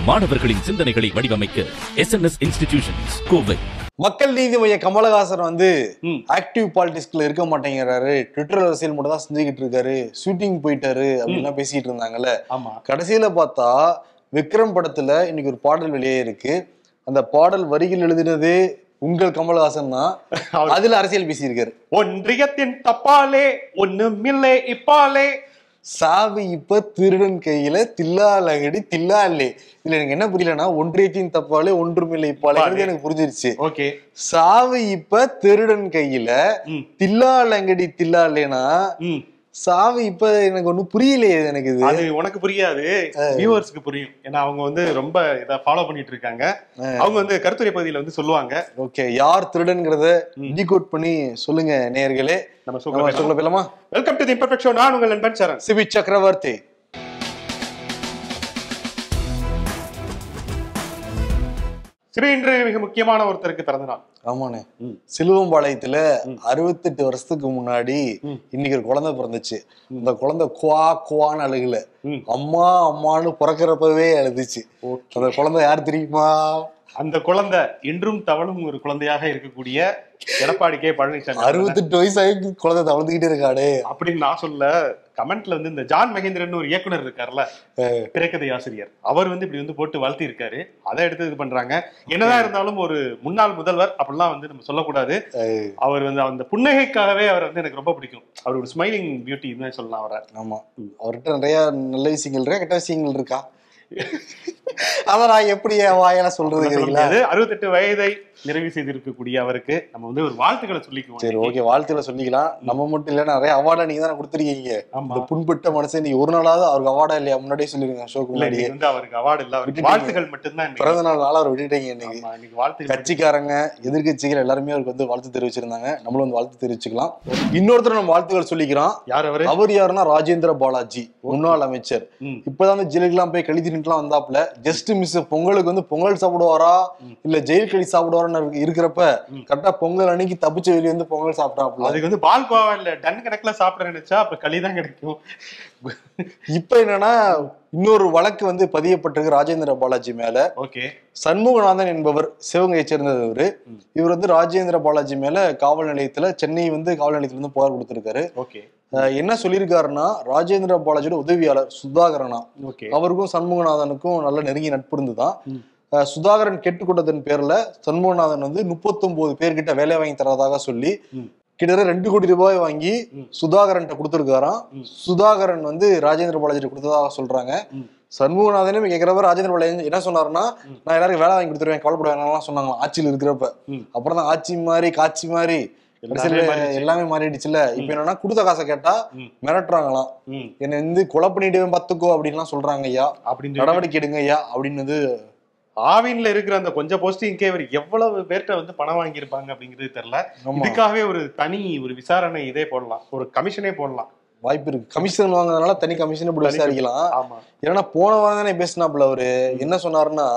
மாணவர்களின் சிந்தனைகளை வடிவமைக்க S N S institutions Kovai Makkal Needhi மைய கமலஹாசன் வந்து ம். ஆக்டிவ் பாலிடிக்ஸ்ல இருக்க மாட்டேங்கிறாரு ட்விட்டர் அரசியல் மட்டும் தான் செஞ்சுக்கிட்டு இருக்காரு ஷூட்டிங் போயிட்டாரு அப்படின்லாம் பேசிட்டு இருந்தாங்கல்ல ஆமா கடைசியில பார்த்தா விக்ரம் படத்துல இன்னைக்கு ஒரு பாடல் வெளியே இருக்கு அந்த பாடல் வரிகள் எழுதினது உங்கள் கமலஹாசன் தான் அதுல அரசியல் பேசியிருக்காரு ஒன்றியத்தின் தப்பாலே ஒண்ணுமில்லை இப்பாலே சாவி இப்ப திருடன் கையில தில்லாலகடி தில்லாலே இதுல எனக்கு என்ன புரியலன்னா ஒன்றியத்தின் தப்பாலே ஒன்றுமில்லை இப்பாலே எனக்கு புரிஞ்சிருச்சு ஓகே சாவி இப்ப திருடன் கையில ம். தில்லாலங்கடி தில்லாலேனா ம் சாவி இப்ப எனக்கு ஒண்ணும் புரியலையே எனக்கு இது அது உனக்கு புரியாது வியூவர்ஸ்க்கு புரியும் ஏன்னா அவங்க வந்து ரொம்ப இதை ஃபாலோ பண்ணிட்டு இருக்காங்க அவங்க வந்து கருத்துரை பகுதியில வந்து சொல்லுவாங்க ஓகே யார் திருடன்கிறத டிகோட் பண்ணி சொல்லுங்க நேயர்களே நம்ம நம்ம சொல்ல சொல்ல போயிலாமா welcome to the imperfect show நான் உங்கள் நண்பன் சரண் சிபி சக்கரவர்த்தி சரி இன்று மிக முக்கியமான ஒருத்தருக்கு பிறந்த நாள் ஆமாண்ணே ம். சிலுவம்பாளையத்துல அறுபத்தெட்டு வருஷத்துக்கு முன்னாடி ம். இன்னைக்கு ஒரு குழந்தை பிறந்துச்சு அந்த குழந்தை குவா குவான்னு அழுகல ம். அம்மா அம்மான்னு பிறக்கிறப்பவே அழுதுச்சு அந்த குழந்தை யார் தெரியுமா அந்த குழந்தை இன்றும் தவளும் ஒரு குழந்தையாக இருக்கக்கூடிய எடப்பாடி கே பழனிசாமி அறுபத்தெட்டு வயசாகி குழந்தை தவழ்ந்துகிட்டே இருக்காடே அப்படின்னு நான் சொல்ல கமெண்ட்ல வந்து இந்த ஜான் மகேந்திரன் ஒரு இயக்குனர் இருக்கார்ல திரைக்கதை ஆசிரியர் அவர் வந்து இப்படி வந்து போட்டு வளர்த்தி இருக்காரு அதை எடுத்து இது பண்றாங்க என்னதான் இருந்தாலும் ஒரு முன்னாள் முதல்வர் அப்படிலாம் வந்து நம்ம சொல்லக்கூடாது அவர் வந்து அந்த புன்னகைக்காகவே அவர் வந்து எனக்கு ரொம்ப பிடிக்கும் அவர் ஒரு ஸ்மைலிங் பியூட்டி தான் சொல்லலாம் அவரை ஆமா அவர்கிட்ட நிறைய நல்ல விஷயங்கள் இருக்கா கெட்ட விஷயங்கள் இருக்கா அத நான் எப்படி என் வாயால சொல்றது சொல்ல கேக்குறீங்களா முடியாது அறுபத்தெட்டு வயதை நிறைவு செய்திருக்கக்கூடிய அவருக்கு நம்ம வந்து ஒரு வாழ்த்துக்களை சொல்லிக்குவோம் சரி இன்னைக்கு. ஓகே வாழ்த்துல சொல்லிக்கலாம் நம்ம மட்டும் இல்ல நிறைய அவார்டா நீங்க தானே கொடுத்துருக்கீங்க ஆமா இந்த புண்பட்ட மனுஷன் நீ ஒரு நாளாவது அவருக்கு அவார்டா இல்லையா முன்னாடியே சொல்லிருங்க ஷோக்கு இல்ல முன்னாடியே இன்னைக்கு வந்து அவருக்கு அவார்டு இல்ல அவருக்கு விட்டுட்டீங்க. வாழ்த்துக்கள் மட்டும்தான் இன்னைக்கு. பிறந்த நாள் நாளா அவர் விட்டுட்டீங்க இன்னைக்கு ஆமா, இன்னைக்கு வாழ்த்துக்கள் கட்சிக்காரங்க எதிர்க்கட்சிகள் எல்லாருமே அவருக்கு வந்து வாழ்த்து தெரிவிச்சிருந்தாங்க நம்மளும் வந்து வாழ்த்து தெரிவிச்சுக்கலாம் இன்னொருத்தர் நம்ம வாழ்த்துக்கள் சொல்லிக்கிறோம் யார் அவரு அவர் யாருன்னா ராஜேந்திர பாலாஜி முன்னாள் அமைச்சர் ம். இப்பதான் வந்து ஜெயிலுக்குலாம் போய் கழி தின்னுட்டுலாம் வந்தாப்புல ஜஸ்ட் மிஸ் பொங்கலுக்கு வந்து பொங்கல் சாப்பிடுவாரா இல்ல ஜெயில் களி சாப்பிடுவாரான்னு இருக்கு- இருக்கிறப்ப கரெக்டா பொங்கல் அன்னைக்கு தப்பிச்ச வெளியே வந்து பொங்கல் சாப்பிட்டாப்புல அதுக்கு வந்து பால் கோவா இல்ல டன் கணக்குல சாப்பிட நினைச்சா அப்ப களி தான் கிடைக்கும் இப்ப என்னன்னா இன்னொரு வழக்கு வந்து பதியப்பட்டிருக்கு ராஜேந்திர பாலாஜி மேல ஓகே சண்முகநாதன் என்பவர் சிவகங்கையை சேர்ந்தவர் இவர் வந்து ராஜேந்திர பாலாஜி மேல காவல் நிலையத்துல சென்னை வந்து காவல் நிலையத்துல இருந்து புகார் கொடுத்திருக்காரு ஓகே அஹ் என்ன சொல்லியிருக்காருன்னா ராஜேந்திர பாலாஜியோட உதவியாளர் சுதாகரனா ஓகே அவருக்கும் சண்முகநாதனுக்கும் நல்ல நெருங்கிய நட்பு இருந்துதான் அஹ் சுதாகரன் கேட்டுக்கொண்டதன் பேர்ல சண்முகநாதன் வந்து முப்பத்தொன்பது பேர்கிட்ட வேலை வாங்கி தரதாக சொல்லி ம். கிட்டத்தட்ட ரெண்டு கோடி ரூபாய் வாங்கி சுதாகரன் கொடுத்துருக்காராம் சுதாகரன் வந்து ராஜேந்திர பாலாஜி கொடுத்ததாக சொல்றாங்க ம். சண்முகநாதனும் கேட்கிறப்ப ராஜேந்திர பாலாஜி என்ன சொன்னாருன்னா நான் எல்லாருக்கும் வேலை வாங்கி கொடுத்துருவேன் கவலைப்பட வேணாம்லாம் சொன்னாங்களாம் ஆட்சியில் இருக்கிறப்ப ம். அப்புறம் தான் ஆட்சி மாறி காட்சி மாறி கடைசியில மாறிடுச்சு. எல்லாமே மாறிடுச்சுல இப்ப என்னன்னா கொடுத்த காசை கேட்டா ம். மிரட்டுறாங்களாம் ம் என்னை வந்து கொலை பண்ணிட்டு பத்துக்கோ அப்படின்லாம் சொல்றாங்க ஐயா அப்படின்னு சொல்லி நடவடிக்கை எடுங்க ஐயா அப்படின்னு வந்து ஆவின்ல இருக்கிற அந்த கொஞ்சம் போஸ்டிங்கே இவர் எவ்வளவு பேர்ட்ட வந்து பணம் வாங்கியிருப்பாங்க அப்படிங்கிறது தெரியல ஆமா. இதுக்காகவே ஒரு தனி ஒரு விசாரணை இதே போடலாம் ஒரு கமிஷனே போடலாம் வாய்ப்பு இருக்கு கமிஷன் வாங்குறதுனால தனி கமிஷன் இப்படி விசாரிக்கலாம் ஆமா ஏன்னா போன வாரம் தானே பேசினாப்புல அவரு என்ன சொன்னாருன்னா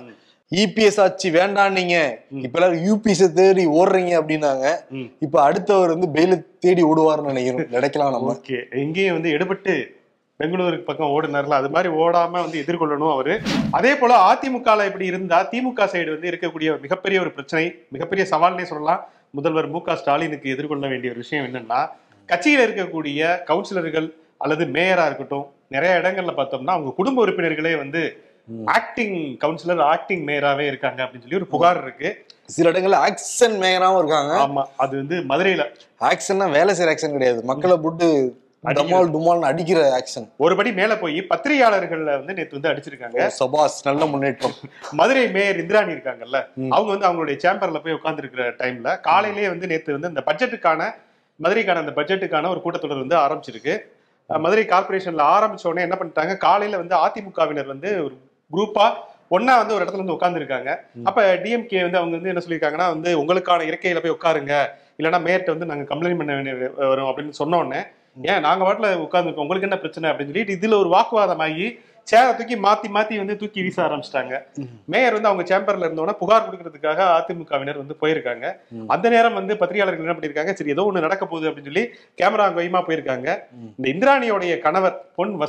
இபிஎஸ் ஆட்சி வேண்டாம் நீங்க இப்ப எல்லாரும் யூபிஎஸ் தேடி ஓடுறீங்க அப்படின்னாங்க ம். இப்ப அடுத்தவர் வந்து பெயில தேடி ஓடுவாருன்னு நினைக்கிறோம் நினைக்கலாம் நம்ம ஓகே எங்கேயும் வந்து எடுபட்டு பெங்களூருக்கு பக்கம் ஓடுனார்ல அது மாதிரி ஓடாம வந்து எதிர்கொள்ளணும் அவரு அதே போல அதிமுகல இப்படி இருந்தா திமுக சைடு வந்து இருக்கக்கூடிய ஒரு மிகப்பெரிய ஒரு பிரச்சனை மிகப்பெரிய சவால்னே சொல்லலாம் முதல்வர் மு க ஸ்டாலினுக்கு எதிர்கொள்ள வேண்டிய ஒரு விஷயம் என்னன்னா கட்சியில இருக்கக்கூடிய கவுன்சிலர்கள் அல்லது மேயரா இருக்கட்டும் நிறைய இடங்கள்ல பார்த்தோம்னா அவங்க குடும்ப உறுப்பினர்களே வந்து ஆக்டிங் கவுன்சிலர் ஆக்டிங் மேயராவே இருக்காங்க அப்படின்னு சொல்லி ஒரு புகார் இருக்கு சில இடங்கள்ல ஆக்சன் மேயராவும் இருக்காங்க ஆமா அது வந்து மதுரையில ஆக்சன்னா வேலை செய்யற ஆக்சன் கிடையாது மக்களை போட்டு டமால் டுமால்னு அடிக்கிற ஆக்சன் ஒரு படி மேல போய் பத்திரிகையாளர்கள்ல வந்து நேத்து வந்து அடிச்சிருக்காங்க சபாஸ் நல்ல முன்னேற்றம் மதுரை மேயர் இந்திராணி இருக்காங்கல்ல அவங்க வந்து அவங்களுடைய சேம்பர்ல போய் உட்கார்ந்துருக்கிற டைம்ல காலையிலேயே வந்து நேத்து வந்து இந்த பட்ஜெட்டுக்கான மதுரைக்கான அந்த பட்ஜெட்டுக்கான ஒரு கூட்டத்தொடர் வந்து ஆரம்பிச்சிருக்கு அஹ் மதுரை கார்பரேஷன்ல ஆரம்பிச்ச உடனே என்ன பண்ணிட்டாங்க காலையில வந்து அதிமுகவினர் வந்து ஒரு குரூப்பா ஒண்ணா வந்து ஒரு இடத்துல வந்து உட்கார்ந்துருக்காங்க அப்ப டிஎம்கே வந்து அவங்க வந்து என்ன சொல்லியிருக்காங்கன்னா வந்து உங்களுக்கான இருக்கையில போய் உட்காருங்க இல்லைன்னா மேயர்கிட்ட வந்து நாங்க கம்ப்ளைண்ட் பண்ண வேண்டிய வரும் அப்படின்னு சொன்ன உடனே ஏன் நாங்க வாட்டில உட்கார்ந்துருக்கோம் உங்களுக்கு என்ன பிரச்சனை அப்படின்னு சொல்லிட்டு இதுல ஒரு வாக்குவாதமாகி சேரை தூக்கி மாத்தி மாத்தி வந்து தூக்கி வீச ஆரம்பிச்சிட்டாங்க மேயர் வந்து அவங்க சேம்பர்ல இருந்தோன்னா புகார் கொடுக்கறதுக்காக அதிமுகவினர் வந்து போயிருக்காங்க அந்த நேரம் வந்து பத்திரிகையாளர்கள் என்ன பண்ணிருக்காங்க சரி ஏதோ ஒண்ணு நடக்க போகுது அப்படின்னு சொல்லி கேமரா கைமா போயிருக்காங்க இந்த இந்திராணியோடைய கணவர் பொன் வசந்த்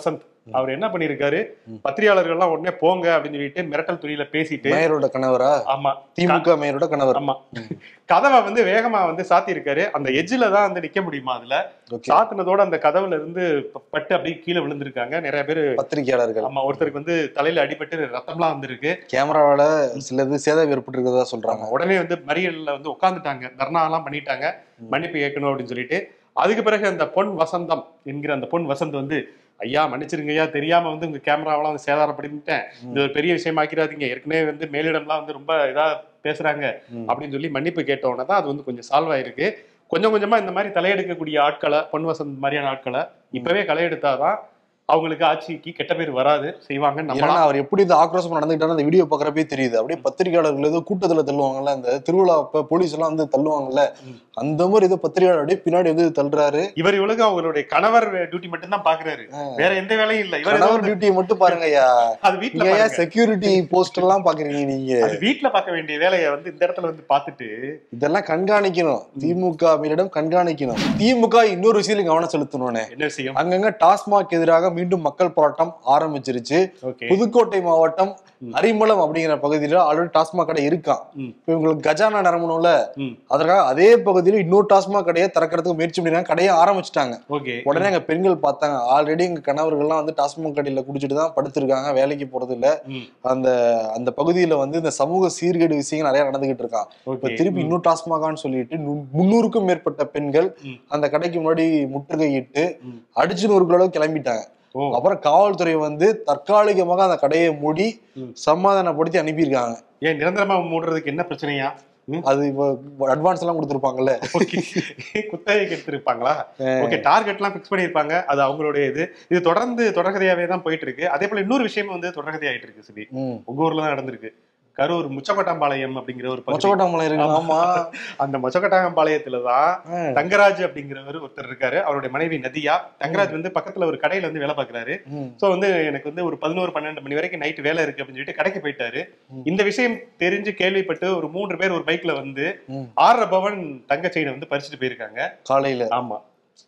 அவர் என்ன பண்ணிருக்காரு பத்திரிகையாளர்கள் எல்லாம் உடனே போங்க அப்படின்னு சொல்லிட்டு மிரட்டல் துணியில பேசிட்டு மேயரோட கணவரா ஆமா திமுக மேயரோட கணவர் ஆமா கதவை வந்து வேகமா வந்து சாத்தி இருக்காரு அந்த எட்ஜில தான் வந்து நிக்க முடியுமா அதுல ஓகே சாத்துனதோட அந்த கதவுல இருந்து ப- பட்டு அப்படியே கீழே விழுந்திருக்காங்க நிறைய பேர் பத்திரிகையாளர்கள் ஆமா ஒருத்தருக்கு வந்து தலையில அடிபட்டு ரத்தம்லாம் வந்திருக்கு கேமராவால சிலது சேதம் ஏற்பட்டு இருக்கிறதா சொல்றாங்க உடனே வந்து மறியல்ல வந்து உட்காந்துட்டாங்க தர்ணா எல்லாம் பண்ணிட்டாங்க மன்னிப்பு கேட்கணும் அப்படின்னு சொல்லிட்டு அதுக்கு பிறகு அந்த பொன் வசந்தம் என்கிற அந்த பொன் வசந்த் வந்து ஐயா மன்னிச்சிருங்க ஐயா தெரியாம வந்து உங்க கேமராவெல்லாம் வந்து சேதாரப்படுத்திட்டேன் இது ஒரு பெரிய விஷயம் ஆக்கிடாதீங்க ஏற்கனவே வந்து மேலிடம்லாம் வந்து ரொம்ப இதா பேசுறாங்க ம். அப்படின்னு சொல்லி மன்னிப்பு கேட்ட உடனே தான் அது வந்து கொஞ்சம் சால்வ் ஆயிருக்கு கொஞ்சம் கொஞ்சமா இந்த மாதிரி தலையெடுக்கக்கூடிய ஆட்களை பொன் வசந்த் மாதிரியான ஆட்களை இப்பவே களை எடுத்தாதான் அவங்களுக்கு ஆட்சிக்கு கெட்ட பேர் வராது செய்வாங்க ஏன்னா நம்ம அவர் எப்படி இந்த ஆக்ரோஷம் நடந்துக்கிட்டாரு அந்த வீடியோ பாக்குறப்பே தெரியுது அப்படியே பத்திரிகையாளர்கள் ஏதோ கூட்டத்துல தள்ளுவாங்கல்ல அந்த திருவிழா அப்ப போலீஸ் எல்லாம் வந்து தள்ளுவாங்கல்ல ம். அந்த மாதிரி ஏதோ பத்திரிகையாளர் அப்படியே பின்னாடி வந்து தள்ளுறாரு இவர் இவளுக்கு அவங்களுடைய கணவர் டியூட்டி மட்டும் தான் பாக்குறாரு வேற எந்த வேலையும் இல்ல இவர் ஏதோ கணவர் வந்து- டியூட்டியை மட்டும் பாருங்க ஐயா அது வீட்டுல நீங்க பாருங்க. செக்யூரிட்டி போஸ்ட் எல்லாம் பாக்குறீங்க நீங்க அது வீட்டுல பார்க்க வேண்டிய வேலையை வந்து இந்த இடத்துல வந்து பார்த்துட்டு இதெல்லாம் கண்காணிக்கணும் திமுக மீரிடம் கண்காணிக்கணும் திமுக இன்னொரு விஷயத்துல கவனம் செலுத்தணும்னு என்ன விஷயம் அங்கங்க டாஸ்மாக் எதிராக மீண்டும் மக்கள் போராட்டம் ஆரம்பிச்சிருச்சு ஓகே புதுக்கோட்டை மாவட்டம் அரிமளம் அப்படிங்கிற பகுதியில ஆல்ரெடி டாஸ்மாக் கடை இருக்கான் ம். இப்ப இவங்களுக்கு கஜானா நிரம்பணும்ல ம். அதற்காக அதே பகுதியில இன்னொரு டாஸ்மாக் கடையை திறக்கிறதுக்கு முயற்சி பண்ணிருக்காங்க கடையை ஆரம்பிச்சிட்டாங்க ஓகே உடனே எங்க பெண்கள் பார்த்தாங்க ஆல்ரெடி எங்க கணவர்கள்லாம் வந்து டாஸ்மாக் கடையில குடிச்சிட்டு தான் படுத்திருக்காங்க வேலைக்கு போறது இல்ல ம். அந்த அந்த பகுதியில வந்து இந்த சமூக சீர்கேடு விஷயங்கள் நிறைய நடந்துகிட்டு இருக்கான் இப்ப ஓகே திருப்பி இன்னும் டாஸ்மாகான்னு சொல்லிட்டு நு- முந்நூறுக்கும் மேற்பட்ட பெண்கள் ம். அந்த கடைக்கு முன்னாடி முற்றுகையிட்டு ம். அடிச்சு நூறு அளவுக்கு கிளம்பிட்டாங்க ஓ அப்புறம் காவல்துறை வந்து தற்காலிகமாக அந்த கடையை மூடி ம். சமாதானப்படுத்தி அனுப்பியிருக்காங்க ஏன் நிரந்தரமா மூடுறதுக்கு என்ன பிரச்சனையா அது இப்போ அட்வான்ஸ் எல்லாம் கொடுத்துருப்பாங்கல்ல ஓகே குத்தகைக்கு எடுத்திருப்பாங்களா ஓகே டார்கெட் எல்லாம் பிக்ஸ் பண்ணிருப்பாங்க அது அவங்களுடைய இது இது தொடர்ந்து தொடர்கதையாவே தான் போயிட்டு இருக்கு அதே போல இன்னொரு விஷயம் வந்து தொடர்கதை ஆயிட்டு இருக்கு சிபி ம் உங்க ஊர்ல தான் நடந்திருக்கு கரூர் முச்சக்கொட்டாம்பாளையம் அப்படிங்கிற ஒரு பகுதி மொச்சக்கொட்டாமலை இருக்கு ஆமா அந்த மொச்சக்கொட்டாம்பாளையத்துல தான் ஆ. தங்கராஜ் அப்படிங்கிறவர் ஒருத்தர் இருக்காரு அவருடைய மனைவி நதியா தங்கராஜ் வந்து பக்கத்துல ஒரு கடையில வந்து வேலை பார்க்கறாரு ம். சோ வந்து எனக்கு வந்து ஒரு பதினோரு பன்னெண்டு மணி வரைக்கும் நைட் வேலை இருக்கு அப்படின்னு சொல்லிட்டு கடைக்கு போயிட்டாரு ம். இந்த விஷயம் தெரிஞ்சு கேள்விப்பட்டு ஒரு மூன்று பேர் ஒரு பைக்ல வந்து ம். ஆறரை பவன் தங்க செயினை வந்து பறிச்சுட்டு போயிருக்காங்க காலையில ஆமா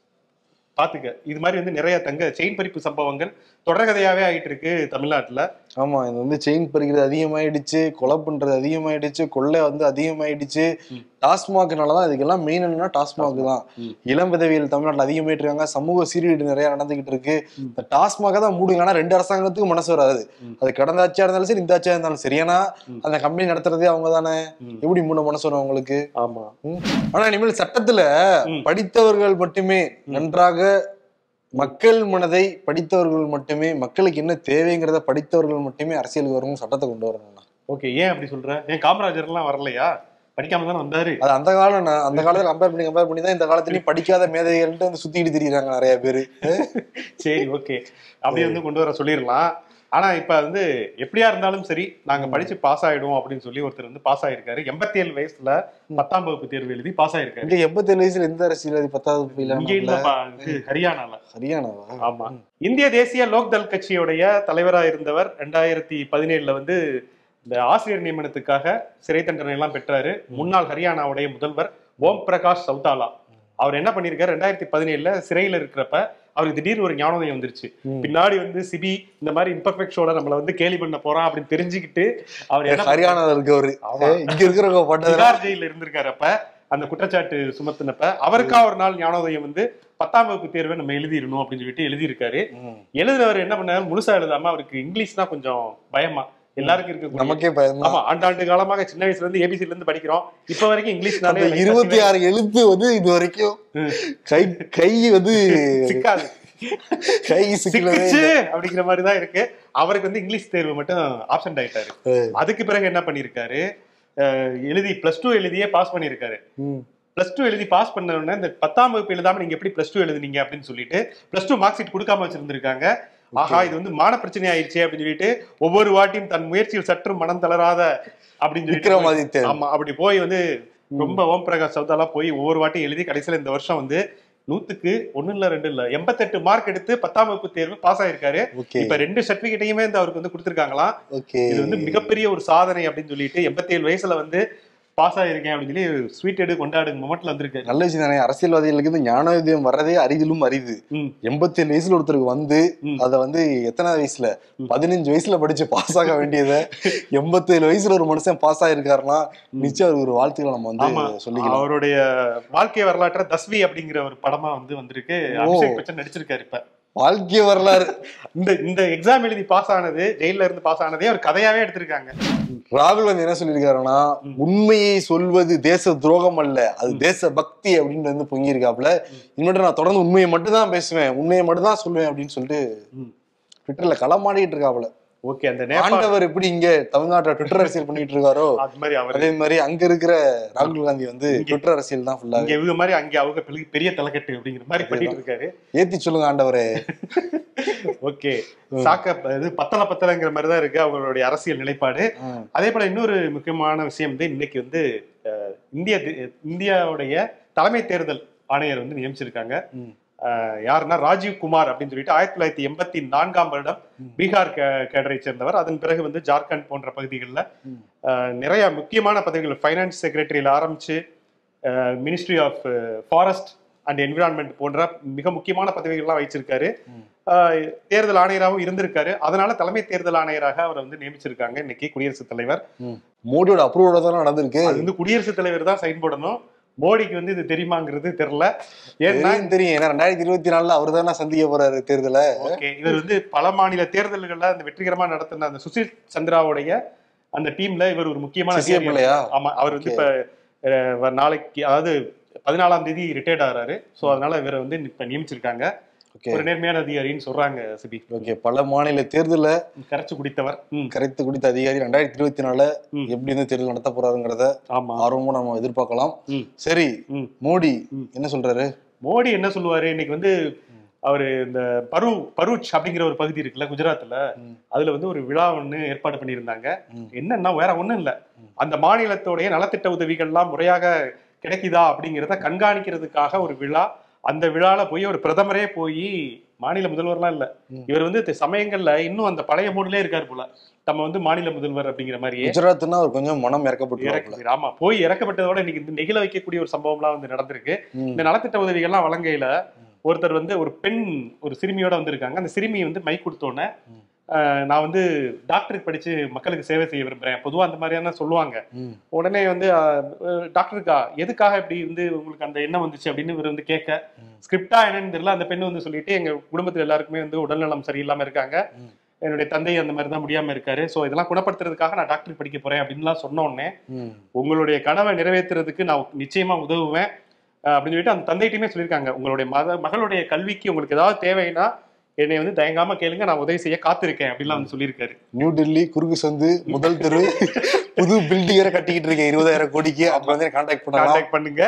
பாத்துக்க இது மாதிரி வந்து நிறைய தங்க செயின் பறிப்பு சம்பவங்கள் தொடர்கதையாவே ஆயிட்டு இருக்கு தமிழ்நாட்டுல ஆமா இது வந்து செயின் பறிக்கிறது அதிகமாயிடுச்சு கொலை பண்றது அதிகமாயிடுச்சு கொள்ளை வந்து அதிகமாயிடுச்சு ம். டாஸ்மாக்னாலதான் இதுக்கெல்லாம் மெயின் என்னன்னா டாஸ்மாக் தான் ம். இளம் விதவியல் தமிழ்நாட்டுல அதிகமாயிட்டு இருக்காங்க சமூக சீர்கேடு நிறைய நடந்துகிட்டு இருக்கு ம். இந்த டாஸ்மாக தான் மூடுங்க ஆனா ரெண்டு அரசாங்கத்துக்கும் மனசு வராது ம். அது கடந்த ஆட்சியா இருந்தாலும் சரி இந்த ஆட்சியா இருந்தாலும் சரி ஏன்னா ம். அந்த கம்பெனி நடத்துறதே அவங்க தானே ம். எப்படி மூட மனசு வரும் அவங்களுக்கு ஆமா ஆனா இனிமேல் சட்டத்துல ம். படித்தவர்கள் மட்டுமே நன்றாக மக்கள் மனதை படித்தவர்கள் மட்டுமே மக்களுக்கு என்ன தேவைங்கிறத படித்தவர்கள் மட்டுமே அரசியலுக்கு வரணும் சட்டத்தை கொண்டு வரணும் ஓகே ஏன் அப்படி சொல்ற ஏன் காமராஜர் எல்லாம் வரலையா படிக்காம தானே வந்தாரு அது அந்த காலம் நான் அந்த காலத்துல கம்பேர் பண்ணி கம்பேர் பண்ணி தான் இந்த காலத்துலயும் படிக்காத மேதைகள்ட்டு வந்து சுத்திட்டு திரியுறாங்க நிறைய பேரு சரி ஓகே அப்படியே வந்து கொண்டு வர சொல்லிடலாம் ஆனா இப்ப வந்து எப்படியா இருந்தாலும் சரி நாங்க படிச்சு பாஸ் ஆயிடுவோம் அப்படின்னு சொல்லி ஒருத்தர் வந்து பாஸ் ஆயிருக்காரு எண்பத்தி ஏழு வயசுல பத்தாம் வகுப்பு தேர்வு எழுதி பாஸ் ஆயிருக்காரு இங்க எண்பத்தேழு வயசுல எந்த அரசியல் பத்தாவது இங்க இல்லப்பா இது ஹரியானால ஹரியானாவா ஆமா இந்திய தேசிய லோக்தள் கட்சியுடைய தலைவரா இருந்தவர் ரெண்டாயிரத்தி பதினேழுல வந்து இந்த ஆசிரியர் நியமனத்துக்காக சிறை தண்டனை எல்லாம் பெற்றாரு முன்னாள் ஹரியானாவுடைய முதல்வர் ஓம் பிரகாஷ் சௌதாலா அவர் என்ன பண்ணிருக்காரு ரெண்டாயிரத்தி பதினேழுல சிறையில இருக்கிறப்ப அவருக்கு திடீர்னு ஒரு ஞானோதயம் வந்துருச்சு ம். பின்னாடி வந்து சிபி இந்த மாதிரி இம்பர்ஃபெக்ட் ஷோல நம்மள வந்து கேலி பண்ண போறான் அப்படின்னு தெரிஞ்சுக்கிட்டு அவர் என்ன ஹரியானால இருக்கவரு ஆமா. ஏ, இங்க இருக்கிறவங்க பட்டது திகார் ஜெயில இருந்திருக்காரு அப்ப அந்த குற்றச்சாட்டு சுமத்தினப்ப அவருக்கா ஒரு நாள் ஞானோதயம் வந்து பத்தாம் வகுப்பு தேர்வை நம்ம எழுதிடணும் அப்படின்னு சொல்லிட்டு எழுதியிருக்காரு ம். எழுதினவர் என்ன பண்ணாரு முழுசா எழுதாம அவருக்கு இங்கிலீஷ் தான் கொஞ்சம் பயமா எல்லாருக்கும் இருக்கு நமக்கே பயமா ஆமா ஆண்டாண்டு காலமாக சின்ன வயசுல இருந்து ஏபிசில இருந்து படிக்கிறோம் இப்ப வரைக்கும் இங்கிலீஷ்னாலே அந்த இருபத்தி ஆறு எழுத்து வந்து இது வரைக்கும் ம். கை கை வந்து சிக்காது கை சிக்கலவே சிக்கிச்சு இல்லை. அப்படிங்கிற மாதிரி தான் இருக்கு அவருக்கு வந்து இங்கிலீஷ் தேர்வு மட்டும் ஆப்சென்ட் ஆயிட்டாரு ஏய். அதுக்கு பிறகு என்ன பண்ணிருக்காரு அஹ் எழுதி பிளஸ் டூ எழுதியே பாஸ் பண்ணிருக்காரு ம். பிளஸ் டூ எழுதி பாஸ் பண்ண உடனே இந்த பத்தாம் வகுப்பு எழுதாம நீங்க எப்படி பிளஸ் டூ எழுதுனீங்க அப்படின்னு சொல்லிட்டு பிளஸ் டூ மார்க் ஷீட் கொடுக்காம வச்சிருந்திருக்காங்க ஆஹா இது வந்து மான பிரச்சனை ஆயிடுச்சே அப்படின்னு சொல்லிட்டு ஒவ்வொரு வாட்டியும் தன் முயற்சியில் சற்று மனம் தளராத அப்படின்னு சொல்லிட்டு விக்ரமாதித்யன் ஆமா அப்படி போய் வந்து ரொம்ப ஓம் பிரகாஷ் சௌதாலா போய் ஒவ்வொரு வாட்டியும் எழுதி கடைசியில இந்த வருஷம் வந்து நூத்துக்கு ஒண்ணு இல்ல ரெண்டு இல்ல எண்பத்தெட்டு மார்க் எடுத்து பத்தாம் வகுப்பு தேர்வு பாஸ் ஆயிருக்காரு ஓகே இப்ப ரெண்டு சர்டிபிகேட்டையுமே வந்து அவருக்கு வந்து கொடுத்திருக்காங்களாம் ஓகே இது வந்து மிகப்பெரிய ஒரு சாதனை அப்படின்னு சொல்லிட்டு எண்பத்தி ஏழு வயசுல வந்து பாஸ் ஆயிருக்கேன் அப்படின்னு சொல்லி ஸ்வீட் எடு கொண்டாடு மொமெண்ட்ல வந்திருக்காரு நல்ல விஷயம் தானே அரசியல்வாதிகளுக்கு இந்த ஞானோதயம் வர்றதே அரிதிலும் அரிது ம். எண்பத்தி ஏழு வயசுல ஒருத்தருக்கு வந்து ம். அத வந்து எத்தனை வயசுல பதினஞ்சு வயசுல படிச்சு பாஸ் ஆக வேண்டியதை எண்பத்தேழு வயசுல ஒரு மனுஷன் பாஸ் ஆயிருக்காருன்னா நிச்சயம் அவருக்கு ஒரு வாழ்த்துக்களை நம்ம ஆமா வந்து சொல்லிக்கலாம் அவருடைய வாழ்க்கை வரலாற்ற தஸ்வி அப்படிங்கிற ஒரு படமா வந்து வந்திருக்கு அபிஷேக் பச்சன் நடிச்சிருக்காரு இப்ப வாழ்க்கை வரலாறு இந்த இந்த எக்ஸாம் எழுதி பாஸ் ஆனது ஜெயில இருந்து பாஸ் ஆனதே ஒரு கதையாவே எடுத்திருக்காங்க ராகுல் வந்து என்ன சொல்லியிருக்காருன்னா உண்மையை சொல்வது தேச துரோகம் அல்ல அது தேச பக்தி அப்படின்னு வந்து பொங்கியிருக்காப்புல இனிமேட்டு நான் தொடர்ந்து உண்மையை மட்டும் தான் பேசுவேன் உண்மையை மட்டும் தான் சொல்லுவேன் அப்படின்னு சொல்லிட்டு ம். ட்விட்டர்ல களமாடிட்டு இருக்காப்புல ஓகே அந்த நேபாள் ஆண்டவர் எப்படி இங்க தமிழ்நாட்டுல ட்விட்டர் அரசியல் பண்ணிட்டு இருக்காரோ அது மாதிரி அவர் அதே மாதிரி அங்க இருக்கிற ராகுல் காந்தி வந்து ட்விட்டர் அரசியல் தான் ஃபுல்லா இங்க இவங்க மாதிரி அங்க அவங்க பெரிய- பெரிய தலைக்கட்டு அப்படிங்கிற மாதிரி பண்ணிட்டு இருக்காரு ஏத்தி சொல்லுங்க ஆண்டவரே ஓகே சாக்க இது பத்தல பத்தலங்கிற மாதிரி தான் இருக்கு அவங்களுடைய அரசியல் நிலைப்பாடு ம். அதே போல இன்னொரு முக்கியமான விஷயம் வந்து இன்னைக்கு வந்து அஹ், இந்திய இந்தியாவுடைய தலைமை தேர்தல் ஆணையர் வந்து நியமிச்சிருக்காங்க ம். அஹ், யாருன்னா ராஜீவ் குமார் அப்படின்னு சொல்லிட்டு ஆயிரத்தி தொள்ளாயிரத்தி எண்பத்தி நான்காம் வருடம் பீகார் கே- கேடரை சேர்ந்தவர் அதன் பிறகு வந்து ஜார்க்கண்ட் போன்ற பகுதிகளில் ம். நிறைய முக்கியமான பதவிகள் ஃபைனான்ஸ் செக்ரட்டரியில் ஆரம்பிச்சு ministry of forest and environment போன்ற மிக முக்கியமான பதவிகள்லாம் வச்சிருக்காரு அஹ், தேர்தல் ஆணையராகவும் இருந்திருக்காரு அதனால தலைமை தேர்தல் ஆணையராக அவரை வந்து நியமிச்சிருக்காங்க இன்னைக்கு குடியரசுத் தலைவர் மோடியோட அப்ரூவோட தான் நடந்திருக்கு அது வந்து குடியரசுத் தலைவர் தான் சைன் போடணும் மோடிக்கு வந்து இது தெரியுமாங்கிறது தெரியல ஏன்னா தெரியும் தெரியும் ஏன்னா ரெண்டாயிரத்தி இருபத்தி நாலுல அவர் தானே சந்திக்க போறாரு தேர்தலை ஓகே இவர் வந்து பல மாநில தேர்தல்கள்ல அந்த வெற்றிகரமா நடத்தின அந்த சுசில் சந்திராவுடைய அந்த டீம்ல இவர் ஒரு முக்கியமான சிசிய senior. பிள்ளையா ஆமா அவர் வந்து இப்ப அஹ், வ- நாளைக்கு அதாவது பதினாலாம் தேதி ரிட்டையர்ட் ஆகிறாரு சோ அதனால இவரை வந்து இப்ப நியமிச்சிருக்காங்க ஓகே ஒரு நேர்மையான அதிகாரின்னு சொல்றாங்க சிபி ஓகே பல மாநில தேர்தல கரைச்சு குடித்தவர் ம், கரைத்து குடித்த அதிகாரி ரெண்டாயிரத்தி இருபத்தி நாலுல ம். எப்படி வந்து தேர்தல் நடத்த போறாருங்கிறத ஆமா ஆர்வமா நம்ம எதிர்பார்க்கலாம் ம். சரி ம். மோடி ம். என்ன சொல்றாரு மோடி என்ன சொல்லுவாரு இன்னைக்கு வந்து அவரு இந்த பரு பரூச் அப்படிங்கிற ஒரு பகுதி இருக்குல்ல குஜராத்ல ம். அதுல வந்து ஒரு விழா ஒண்ணு ஏற்பாடு பண்ணியிருந்தாங்க ம். என்னன்னா வேற ஒண்ணும் இல்ல அந்த மாநிலத்தோடைய நலத்திட்ட உதவிகள்லாம் முறையாக கிடைக்குதா அப்படிங்கிறத கண்காணிக்கிறதுக்காக ஒரு விழா அந்த விழால போய் ஒரு பிரதமரே போய் மாநில முதல்வர்லாம் இல்ல ம். இவர் வந்து தி- சமயங்கள்ல இன்னும் அந்த பழைய மூடிலே இருக்காரு போல நம்ம வந்து மாநில முதல்வர் அப்படிங்கிற மாதிரியே குஜராத்னா அவர் கொஞ்சம் மனம் இறக்கப்பட்டு இறக்கு ஆமா போய் இறக்கப்பட்டதோட இன்னைக்கு இந்த நெகிழ வைக்கக்கூடிய ஒரு சம்பவம்லாம் வந்து நடந்திருக்கு இந்த நலத்திட்ட உதவிகள்லாம் வழங்கையில ஒருத்தர் வந்து ஒரு பெண் ஒரு சிறுமியோட வந்திருக்காங்க அந்த சிறுமி வந்து மைக் கொடுத்தோன்னே ம். ஆஹ், நான் வந்து டாக்டருக்கு படிச்சு மக்களுக்கு சேவை செய்ய விரும்புறேன் பொதுவா அந்த மாதிரியான சொல்லுவாங்க உடனே வந்து ஆஹ், அஹ், டாக்டருக்கா எதுக்காக இப்படி வந்து உங்களுக்கு அந்த எண்ணம் வந்துச்சு அப்படின்னு இவர் வந்து கேட்க ம். ஸ்கிரிப்டா என்னன்னு தெரியல அந்த பெண்ணு வந்து சொல்லிட்டு எங்க குடும்பத்துல எல்லாருக்குமே வந்து உடல்நலம் சரியில்லாம இருக்காங்க ம். என்னுடைய தந்தை அந்த மாதிரி தான் முடியாம இருக்காரு சோ இதெல்லாம் குணப்படுத்துறதுக்காக நான் டாக்டர் படிக்க போறேன் அப்படின்லாம் சொன்ன உடனே உங்களுடைய கனவை நிறைவேற்றுறதுக்கு நான் நிச்சயமா உதவுவேன் அஹ் அப்படின்னு சொல்லிட்டு அந்த தந்தைகிட்டயுமே சொல்லியிருக்காங்க உங்களுடைய மத மகளுடைய கல்விக்கு உங்களுக்கு ஏதாவது தேவைன்னா என்னை வந்து தயங்காம கேளுங்க நான் உதவி செய்ய காத்திருக்கேன் அப்படின்லாம் வந்து சொல்லியிருக்காரு நியூ டெல்லி குறுக்கு சந்து முதல் தெரு புது பில்டிங்கரை கட்டிக்கிட்டு இருக்கேன் இருபதாயிரம் கோடிக்கு அப்ப வந்து கான்டாக்ட் பண்ணலாம் கான்டாக்ட் பண்ணுங்க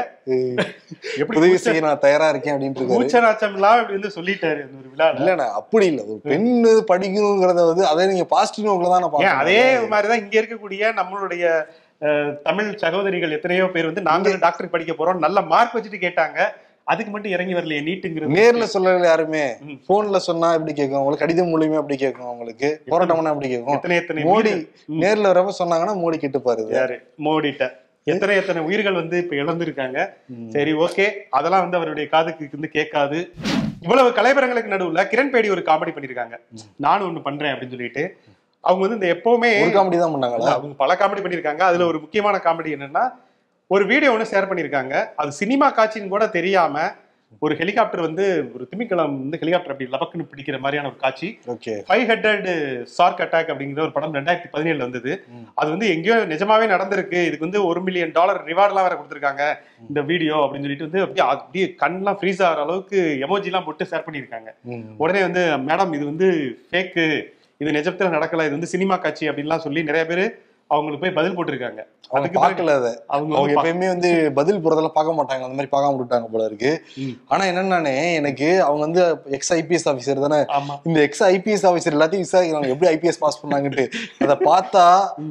எப்படி உதவி கூச்ச- செய்ய நான் தயாரா இருக்கேன் அப்படின்ட்டு இருக்காரு கூச்ச நாச்சம் இல்லாம இப்படி வந்து சொல்லிட்டாரு அந்த ஒரு விழால இல்லண்ணா அப்படி இல்ல ஒரு பெண்ணு படிக்கணுங்கிறத வந்து அதை நீங்க பாசிட்டிவ் நோக்கில தான் நான் ஏன் பாக்கணும். அதே மாதிரிதான் இங்க இருக்கக்கூடிய நம்மளுடைய அஹ், தமிழ் சகோதரிகள் எத்தனையோ பேர் வந்து நாங்களும் டாக்டர் படிக்க போறோம் நல்ல மார்க் வச்சுட்டு கேட்டாங்க அதுக்கு மட்டும் இறங்கி வரலையே நீட்டுங்கிறது நேர்ல சொல்லல யாருமே ம். போன்ல சொன்னா எப்படி கேட்கும் உங்களுக்கு கடிதம் மூலியமா எப்படி கேட்கும் உங்களுக்கு போராட்டம்னா எப்படி கேட்கும் எத்தனை எத்தனை மோடி உயிர்கள்- ம். நேர்ல வரப்ப சொன்னாங்கன்னா மோடி கேட்டுப்பாரு இது. யாரு மோடிட்ட எத்தனை எத்தனை உயிர்கள் வந்து இப்ப இழந்திருக்காங்க ம். சரி ஓகே அதெல்லாம் வந்து அவருடைய காதுக்கு வந்து கேட்காது இவ்வளவு கலைபரங்களுக்கு நடுவுல கிரண் பேடி ஒரு காமெடி பண்ணிருக்காங்க நானும் ஒண்ணு பண்றேன் அப்படின்னு சொல்லிட்டு அவங்க வந்து இந்த எப்பவுமே ஒரு காமெடி தான் பண்ணாங்களா அவங்க பல காமெடி பண்ணிருக்காங்க அதுல ஒரு முக்கியமான காமெடி என்னன்னா ஒரு வீடியோ ஒன்று ஷேர் பண்ணிருக்காங்க அது சினிமா காட்சின்னு கூட தெரியாம ஒரு ஹெலிகாப்டர் வந்து ஒரு திமிக்கலம் வந்து ஹெலிகாப்டர் அப்படி லபக்குன்னு பிடிக்கிற மாதிரியான ஒரு காட்சி okay five headed shark attack அப்படிங்கிற ஒரு படம் ரெண்டாயிரத்தி பதினேழுல வந்தது ம். அது வந்து எங்கேயோ நிஜமாவே நடந்திருக்கு இதுக்கு வந்து ஒரு மில்லியன் டாலர் ரிவார்ட்லாம் வேற கொடுத்துருக்காங்க இந்த வீடியோ அப்படின்னு சொல்லிட்டு வந்து அப்படியே அப்படியே கண்ணெல்லாம் ஃப்ரீஸ் ஆகிற அளவுக்கு எமோஜிலாம் போட்டு ஷேர் பண்ணியிருக்காங்க உடனே வந்து மேடம் இது வந்து ஃபேக்கு இது நிஜத்துல நடக்கல இது வந்து சினிமா காட்சி அப்படின்லாம் சொல்லி நிறைய பேர் அவங்களுக்கு போய் பதில் போட்டிருக்காங்க அவங்க அதுக்கு பிறகு பார்க்கல அதை அவங்க அவங்க வந்து பா- எப்பயுமே வந்து பதில் போறதெல்லாம் பார்க்க மாட்டாங்க அந்த மாதிரி பார்க்காம விட்டாங்க போல இருக்கு ம். ஆனா என்னன்னானே எனக்கு அவங்க வந்து எக்ஸ் ஐபிஎஸ் ஆபீசர் தானே ஆமா இந்த எக்ஸ் ஐபிஎஸ் ஆபீசர் எல்லாத்தையும் விசாரிக்கிறாங்க எப்படி ஐபிஎஸ் பாஸ் பண்ணாங்கன்ட்டு அதை பார்த்தா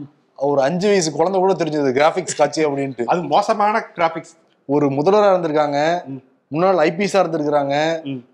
ஒரு அஞ்சு வயசு குழந்தை கூட தெரிஞ்சது கிராபிக்ஸ் காட்சி அப்படின்ட்டு அது மோசமான கிராபிக்ஸ் ஒரு முதல்வரா இருந்திருக்காங்க ம். முன்னாள் ஐபிஎஸ்ஆ இருந்திருக்காங்க ம்.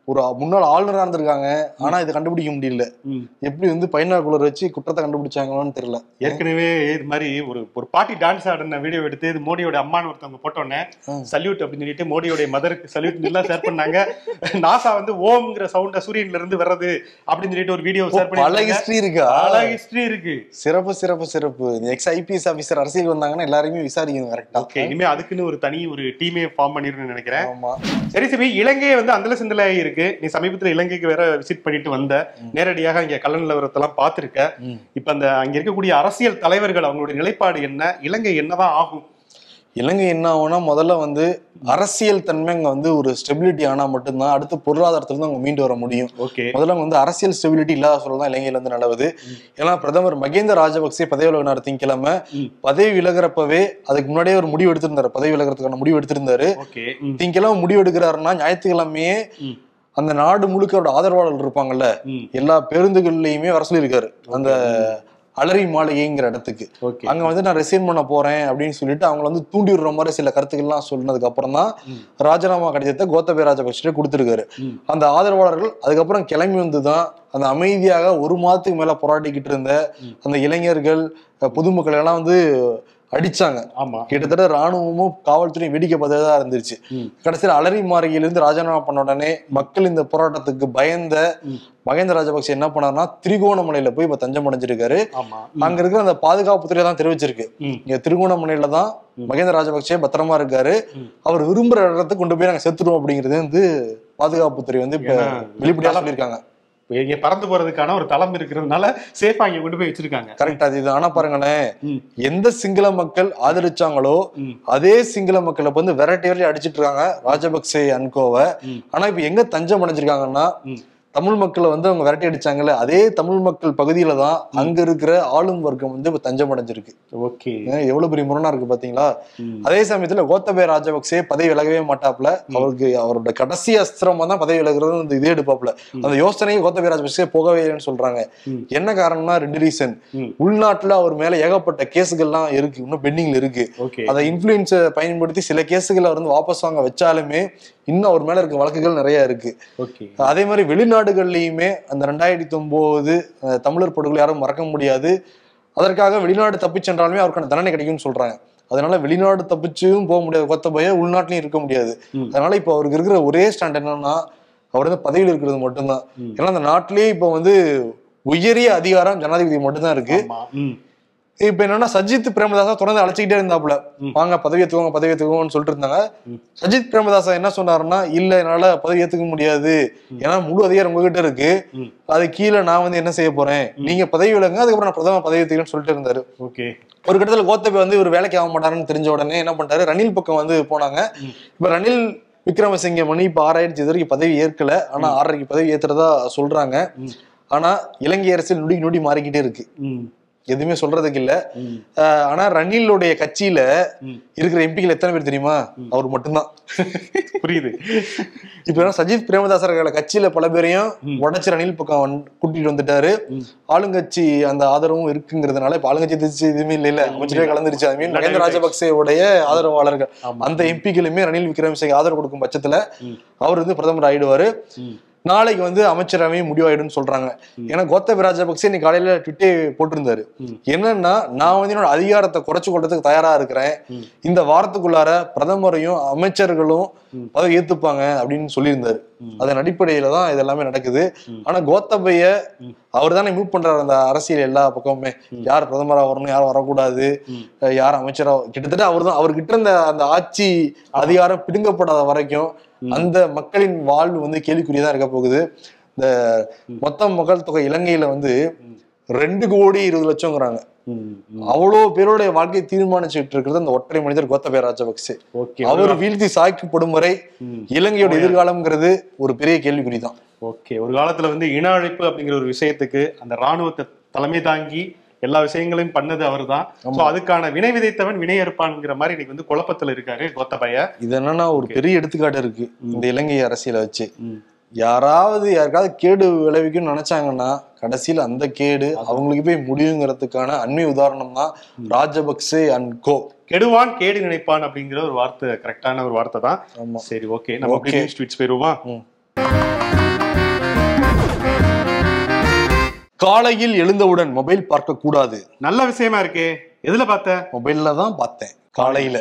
ஒரு முன்னாள் ஆளுநரா இருந்திருக்காங்க ஆனா இதை கண்டுபிடிக்க முடியல ம். எப்படி வந்து பைனாகுலர் வச்சு குற்றத்தை கண்டுபிடிச்சாங்களோன்னு தெரியல ஏற்கனவே இது மாதிரி ஒரு ஒரு பாட்டி டான்ஸ் ஆடின வீடியோ எடுத்து இது மோடியோட அம்மான்னு ஒருத்தவங்க போட்டோன்னே சல்யூட் அப்படின்னு சொல்லிட்டு மோடியோட மதருக்கு சல்யூட் எல்லாம் ஷேர் பண்ணாங்க நாசா வந்து ஓம்ங்கிற சவுண்ட சூரியன்ல இருந்து வர்றது அப்படின்னு சொல்லிட்டு ஒரு வீடியோ ஷேர் பல பண்ணி ஹிஸ்டரி இருக்கா பல ஹிஸ்டரி இருக்கு சிறப்பு சிறப்பு சிறப்பு எக்ஸ் ஐபிஎஸ் ஆபீசர் அரசியல் வந்தாங்கன்னா எல்லாரையுமே விசாரிக்கணும் கரெக்டா ஓகே இனிமே அதுக்குன்னு ஒரு தனி ஒரு டீமே ஃபார்ம் பண்ணிருன்னு நினைக்கிறேன் ஆமா சரி சிபி இலங்கையே வந்து அந்தல சிந்தல இருக்கு நீ சமீபத்துல இலங்கைக்கு வேற விசிட் பண்ணிட்டு வந்த நேரடியாக இங்க கள்ள நிலவரத்தெல்லாம் பார்த்திருக்க ம். இப்ப அந்த அங்க இருக்கக்கூடிய அரசியல் தலைவர்கள் அவங்களுடைய நிலைப்பாடு என்ன இலங்கை என்னதான் ஆகும் இலங்கை என்ன ஆகும்னா முதல்ல வந்து அரசியல் தன்மை அங்க வந்து ஒரு ஸ்டெபிலிட்டி ஆனா மட்டும்தான் அடுத்து பொருளாதாரத்துல இருந்து அவங்க மீண்டு வர முடியும் ஓகே முதல்ல வந்து அரசியல் ஸ்டெபிலிட்டி இல்லாத சூழல் தான் இலங்கையில வந்து நிலவுது ஏன்னா பிரதமர் மகேந்திர ராஜபக்சே பதவி விலகினார் திங்கக்கிழமை ம். பதவி விலகிறப்பவே அதுக்கு முன்னாடியே ஒரு முடிவு எடுத்திருந்தாரு பதவி விலகிறதுக்கான முடிவு எடுத்திருந்தாரு ஓகே திங்கக்கிழமை முடிவு எடுக்கிறாருன்னா ஞாயிற்றுக்கிழமையே ம். அந்த நாடு முழுக்க அவரோட ஆதரவாளர்கள் இருப்பாங்கல்ல ம் எல்லா பேருந்துகள்லயுமே வர சொல்லியிருக்காரு அந்த அலரி மாளிகைங்கிற இடத்துக்கு ஓகே அங்க வந்து நான் ரெசைன் பண்ண போறேன் அப்படின்னு சொல்லிட்டு அவங்கள வந்து தூண்டி விடுற மாதிரி சில கருத்துக்கள்லாம் சொன்னதுக்கு அப்புறம் தான் ம். ராஜினாமா கடிதத்தை கோத்தபய ராஜபக்சே கொடுத்திருக்காரு ம். அந்த ஆதரவாளர்கள் அதுக்கப்புறம் கிளம்பி வந்து தான் அந்த அமைதியாக ஒரு மாதத்துக்கு மேல போராடிக்கிட்டு இருந்த ம். அந்த இளைஞர்கள் அஹ், பொதுமக்கள் எல்லாம் வந்து அடிச்சாங்க ஆமா கிட்டத்தட்ட ராணுவமும் காவல்துறையும் வேடிக்கை பார்த்ததா இருந்துச்சு ம். கடைசியில் அலரி மாளிகையிலிருந்து ராஜினாமா பண்ண உடனே மக்கள் இந்த போராட்டத்துக்கு பயந்த ம். மகேந்திர ராஜபக்சே என்ன பண்ணாருன்னா திரிகோணமலையில போய் இப்ப தஞ்சம் அடைஞ்சிருக்காரு ஆமா அங்க இருக்கிற அந்த பாதுகாப்புத்துறை தான் தெரிவிச்சிருக்கு ம். இங்க திருகோணமலையில தான் மகேந்திர ராஜபக்சே பத்திரமா இருக்காரு ம். அவர் விரும்புற இடத்துக்கு கொண்டு போய் நாங்க செத்துருவோம் அப்படிங்கிறது வந்து பாதுகாப்புத்துறை வந்து இப்ப ஏன்னா, வெளிப்படையா சொல்லியிருக்காங்க இங்க பறந்து போறதுக்கான ஒரு தளம் இருக்கிறதுனால சேஃபா இங்க கொண்டு போய் வச்சிருக்காங்க கரெக்ட் அது இது ஆனா பாருங்களேன் ம். எந்த சிங்கள மக்கள் ஆதரிச்சாங்களோ ம். அதே சிங்கள மக்களை இப்ப வந்து விரட்டி விரட்டி அடிச்சிட்டு இருக்காங்க ராஜபக்சே அன்கோவை ம். ஆனா இப்ப எங்க தஞ்சம் அடைஞ்சிருக்காங்கன்னா ம். தமிழ் மக்களை வந்து அவங்க விரட்டி அடிச்சாங்கல்ல அதே தமிழ் மக்கள் பகுதியில தான் அங்க இருக்கிற ஆளும் வர்க்கம் வந்து இப்ப தஞ்சம் அடைஞ்சிருக்கு ஓகே ஏன் எவ்வளவு பெரிய முரணா இருக்கு பாத்தீங்களா ம். அதே சமயத்துல கோத்தபய ராஜபக்சே பதவி விலகவே மாட்டாப்ல அவருக்கு அவரோட கடைசி அஸ்திரமா தான் பதவி விலகுறது அந்த இதே எடுப்பாப்ல அந்த யோசனையை கோத்தபய ராஜபக்சே போகவே இல்லைன்னு சொல்றாங்க ம். என்ன காரணம்னா ரெண்டு ரீசன் ம். உள்நாட்டுல அவர் மேல ஏகப்பட்ட கேஸுகள்லாம் இருக்கு இன்னும் பெண்டிங்ல இருக்கு ஓகே அதை இன்ஃபுளுன்ஸை பயன்படுத்தி சில கேஸுகளை அவர் வந்து வாபஸ் வாங்க வச்சாலுமே இன்னும் அவர் மேல இருக்க வழக்குகள் நிறைய இருக்கு ஓகே அதே மாதிரி வெளிநாடுகள்லயுமே அந்த ரெண்டாயிரத்தி ஒன்பது தமிழர் படுகொலை யாரும் மறக்க முடியாது அதற்காக வெளிநாடு தப்பிச் சென்றாலுமே அவருக்கான தண்டனை கிடைக்கும்னு சொல்றாங்க அதனால வெளிநாடு தப்பிச்சும் போக முடியாது கொத்தபய உள்நாட்டிலையும் இருக்க முடியாது ம். அதனால இப்ப அவருக்கு இருக்கிற ஒரே ஸ்டாண்ட் என்னன்னா அவர் வந்து பதவியில் இருக்கிறது மட்டும்தான் ம். ஏன்னா அந்த நாட்டிலேயே இப்ப வந்து உயரிய அதிகாரம் ஜனாதிபதி மட்டும்தான் இருக்கு ஆமா ம் இப்ப என்னன்னா சஜித் பிரேமதாசா தொடர்ந்து அழைச்சிக்கிட்டே இருந்தாப்புல ம். வாங்க பதவி ஏத்துக்கோங்க பதவி ஏத்துக்கோங்கன்னு சொல்லிட்டு இருந்தாங்க ம். சஜித் பிரேமதாசா என்ன சொன்னாருன்னா இல்ல என்னால பதவி ஏத்துக்க முடியாது ஏன்னா முழு அதிகாரம் உங்ககிட்ட இருக்கு ம். அது கீழே நான் வந்து என்ன செய்ய போறேன் நீங்க பதவி விலங்க அதுக்கப்புறம் நான் பிரதம பதவி ஏத்துக்கிறேன்னு சொல்லிட்டு இருந்தாரு ஓகே ஒரு கட்டத்துல கோத்தபய வந்து இவர் வேலைக்கு ஆக மாட்டாருன்னு தெரிஞ்ச உடனே என்ன பண்ணிட்டாரு ரணில் பக்கம் வந்து போனாங்க ம். இப்ப ரணில் விக்ரமசிங்க மணி இப்ப ஆறாயிரத்தி இது வரைக்கும் பதவி ஏற்கல ஆனா ஆறரைக்கு பதவி ஏத்துறதா சொல்றாங்க ம். ஆனா இலங்கை அரசியல் நொடி நொடி மாறிக்கிட்டே இருக்கு ம் எதுவுமே சொல்றதுக்கு இல்ல ம் ஆஹ் ஆனா ரணிலுடைய கட்சியில ம். இருக்கிற எம்பிகள் எத்தனை பேர் தெரியுமா அவர் மட்டும்தான் புரியுது இப்ப என்ன சஜித் பிரேமதாசர் இருக்கிற கட்சியில பல பேரையும் ம். உடச்சு ரணில் பக்கம் வந்து- கூட்டிட்டு வந்துட்டாரு ம். ஆளுங்கட்சி அந்த ஆதரவும் இருக்குங்கிறதுனால இப்ப ஆளுங்கட்சி எதிர்த்து எதுவுமே இல்ல இல்ல அமைச்சரே கலந்துருச்சு அது மீன் மகேந்திர ராஜபக்சேவுடைய ஆதரவாளர்கள் ஆமா. அந்த எம்பிக்களுமே ரணில் விக்ரமசிங்க ஆதரவு கொடுக்கும் பட்சத்துல ம். அவர் வந்து பிரதமர் ஆயிடுவாரு ம் நாளைக்கு வந்து அமைச்சரவை முடிவாயிடும்னு சொல்றாங்க ஏன்னா கோத்தபய ராஜபக்சே இன்னைக்கு காலையில ட்விட்டே போட்டிருந்தாரு ம். என்னன்னா நான் வந்து என்னோட அதிகாரத்தை குறைச்சு கொள்றதுக்கு தயாரா இருக்கிறேன் ம். இந்த வாரத்துக்குள்ளார பிரதமரையும் அமைச்சர்களும் ம். பதவி ஏத்துப்பாங்க அப்படின்னு சொல்லியிருந்தாரு ம். அதன் அடிப்படையில தான் இது எல்லாமே நடக்குது ம். ஆனா கோத்தபய ம். அவர் தானே மூவ் பண்றாரு அந்த அரசியல் எல்லா பக்கமுமே யார் பிரதமரா வரணும் யார் வரக்கூடாது ம். அஹ் யார் அமைச்சரா கிட்டத்தட்ட அவர் தான் அவர்கிட்ட இருந்த அந்த ஆட்சி அதிகாரம் பிடுங்கப்படாத வரைக்கும் அந்த மக்களின் வாழ்வு வந்து கேள்விக்குறியதான் இருக்க போகுது இந்த மொத்த மக்கள் தொகை இலங்கையில வந்து ரெண்டு கோடி இருபது லட்சம்ங்கிறாங்க ம் ம் அவ்வளவு பேருடைய வாழ்க்கையை தீர்மானிச்சுட்டு இருக்கிறது அந்த ஒற்றை மனிதர் கோத்தபய ராஜபக்சே ஓகே அவர் வீழ்த்தி சாய்க்கப்படும் வரை ம் இலங்கையோட எதிர்காலம்ங்கிறது ஒரு பெரிய கேள்விக்குறி தான் ஓகே ஒரு காலத்துல வந்து இன அழைப்பு அப்படிங்கிற ஒரு விஷயத்துக்கு அந்த ராணுவத்தை தலைமை தாங்கி எல்லா விஷயங்களையும் பண்ணது அவர்தான் சோ அதுக்கான வினை விதைத்தவன் வினை அறுப்பான்ங்கிற மாதிரி இன்னைக்கு வந்து குழப்பத்துல இருக்காரு கோத்தபய இது என்னன்னா ஒரு பெரிய எடுத்துக்காட்டு இருக்கு இந்த இலங்கை அரசியலை வச்சு ம். யாராவது யாருக்காவது கேடு விளைவிக்கும்னு நினைச்சாங்கன்னா கடைசியில அந்த கேடு அவங்களுக்கு போய் முடியுங்கிறதுக்கான அண்மை உதாரணம் தான் ராஜபக்சே அண்ட் கோ கெடுவான் கேடு நினைப்பான் அப்படிங்கிற ஒரு வார்த்தை கரெக்டான ஒரு வார்த்தை தான் ஆமா சரி ஓகே நம்ம Okay. ஸ்வீட்ஸ் போயிருவோமா ம். காலையில் எழுந்தவுடன் மொபைல் பார்க்க கூடாது நல்ல விஷயமா இருக்கே எதுல பார்த்த மொபைல்ல தான் பார்த்தேன் காலையில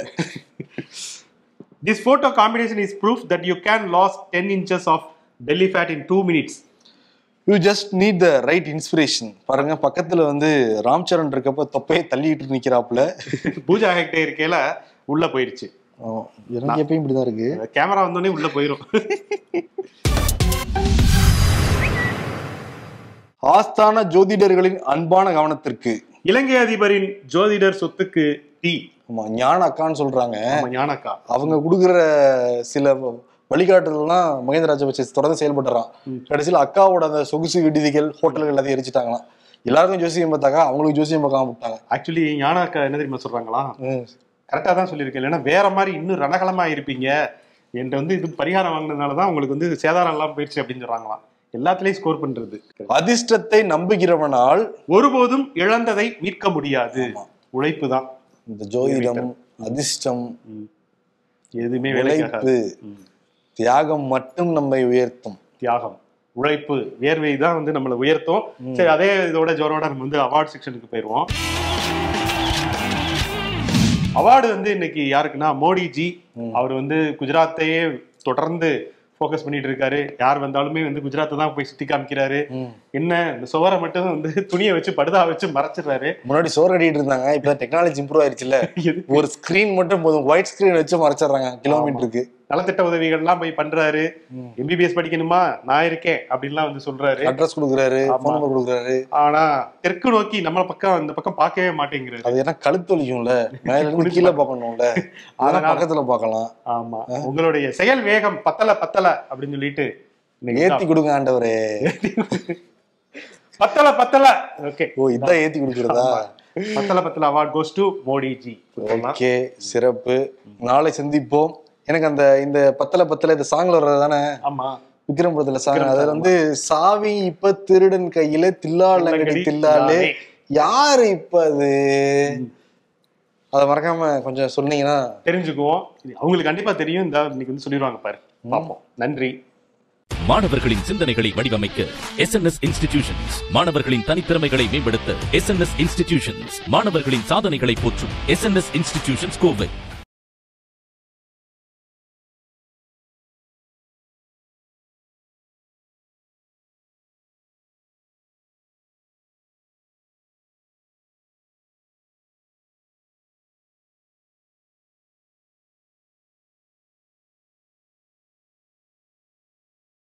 this photo combination is proof that you can lose ten inches of belly fat in two minutes you just need the right inspiration பாருங்க பக்கத்துல வந்து ராம் சரண் இருக்கப்ப தொப்பையை தள்ளிட்டு நிக்கிறாப்புல பூஜா ஹெக்டே இருக்கையில உள்ள போயிருச்சு ஆமா, எனக்கு எப்பயும் இப்படிதான் இருக்கு கேமரா வந்தோடனே உள்ள போயிரும் ஆஸ்தான ஜோதிடர்களின் அன்பான கவனத்திற்கு இலங்கை அதிபரின் ஜோதிடர் சொத்துக்கு தீ ஆமா ஞான அக்கான்னு சொல்றாங்க ஆமா, ஞானக்கா அவங்க கொடுக்குற சில வழிகாட்டுதல்லாம் மகேந்திர ராஜபக்சே தொடர்ந்து செயல்பட்டுறான் கடைசியில் அக்காவோட அந்த சொகுசு விடுதிகள் ஹோட்டல்கள் எல்லாத்தையும் எரிச்சிட்டாங்களாம் எல்லாருக்கும் ஜோசியம் பார்த்தாக்கா அவங்களுக்கு ஜோசியம் பார்க்காம விட்டாங்க ஆக்சுவலி ஞானக்கா என்ன தெரியுமா சொல்றாங்களா ம். கரெக்டா தான் சொல்லியிருக்கேன் இல்லைன்னா வேற மாதிரி இன்னும் ரணகலமா இருப்பீங்க என்கிட்ட வந்து இது பரிகாரம் வாங்கினதுனால தான் உங்களுக்கு வந்து சேதாரம் எல்லாம் போயிடுச்சு அப்படின்னு சொல்றாங்களாம் எல்லாத்துலயும் ஸ்கோர் பண்றது அதிர்ஷ்டத்தை நம்புகிறவனால் ஒருபோதும் இழந்ததை மீட்க முடியாது உழைப்பு தான் இந்த ஜோதிடம் அதிர்ஷ்டம் எதுவுமே வேலைக்காகாது உழைப்பு தியாகம் மட்டும் நம்மை உயர்த்தும் தியாகம் உழைப்பு வேர்வை தான் வந்து நம்மளை உயர்த்தும் சரி அதே இதோட ஜோரோட நம்ம வந்து அவார்ட் செக்ஷனுக்கு போயிடுவோம் அவார்டு வந்து இன்னைக்கு யாருக்குன்னா மோடிஜி அவர் வந்து குஜராத்தையே தொடர்ந்து ஃபோக்கஸ் பண்ணிட்டு இருக்காரு யார் வந்தாலுமே வந்து குஜராத்தை தான் போய் சுத்தி காமிக்கிறாரு என்ன இந்த சுவரை மட்டும் வந்து துணியை வச்சு படுதா வச்சு மறைச்சிடுறாரு முன்னாடி சோறு கட்டிட்டு இருந்தாங்க இப்ப டெக்னாலஜி இம்ப்ரூவ் ஆயிருச்சுல்ல எதுக்கு? ஒரு ஸ்கிரீன் மட்டும் போதும் ஒயிட் ஸ்கிரீன் வச்சு மறைச்சிடுறாங்க கிலோமீட்டருக்கு நலத்திட்ட உதவிகள்லாம் போய் பண்றாரு எம்பிபிஎஸ் படிக்கணுமா நான் இருக்கேன் அப்படின்லாம் வந்து சொல்றாரு அட்ரஸ் கொடுக்குறாரு ஃபோன் நம்பர் கொடுக்குறாரு ஆனா தெற்கு நோக்கி நம்ம பக்கம் அந்த பக்கம் பார்க்கவே மாட்டேங்கிறாரு அது என்ன கழுத்து வலிக்கும்ல மேல இருந்து கீழே பார்க்கணும்ல அதெல்லாம் அதனால- பக்கத்துல பார்க்கலாம் ஆமா உங்களுடைய செயல் வேகம் பத்தல பத்தல அப்படின்னு சொல்லிட்டு இன்னைக்கு ஏத்தி கொடுங்க ஆண்டவரே பத்தல பத்தல ஓகே ஓ இதான் ஏத்தி கொடுக்குறதா பத்தல பத்தல award goes to Modiji okay சிறப்பு நாளை சந்திப்போம் எனக்கு அந்த இந்த பத்தல பத்தல இந்த சாங்ல வர்றது தானே ஆமா விக்ரம் படத்துல சாங் விக்ரம் அதுல song, வந்து சாவி இப்ப திருடன் கையில தில்லாலங்கடி தில்லாலங்கடி தில்லாலே தில்லாலே. யாரு இப்ப அது அத மறக்காம கொஞ்சம் சொன்னீங்கன்னா தெரிஞ்சுக்குவோம் இது அவங்களுக்கு கண்டிப்பா தெரியும் இந்த இன்னைக்கு வந்து சொல்லிடுவாங்க பாரு பாப்போம் நன்றி மாணவர்களின் சிந்தனைகளை வடிவமைக்க எஸ் இன்ஸ்டிடியூஷன்ஸ் மாணவர்களின் தனித்திறமைகளை மேம்படுத்த எஸ் இன்ஸ்டிடியூஷன்ஸ் மாணவர்களின் சாதனைகளை போற்றும் எஸ் இன்ஸ்டிடியூஷன்ஸ் கோவை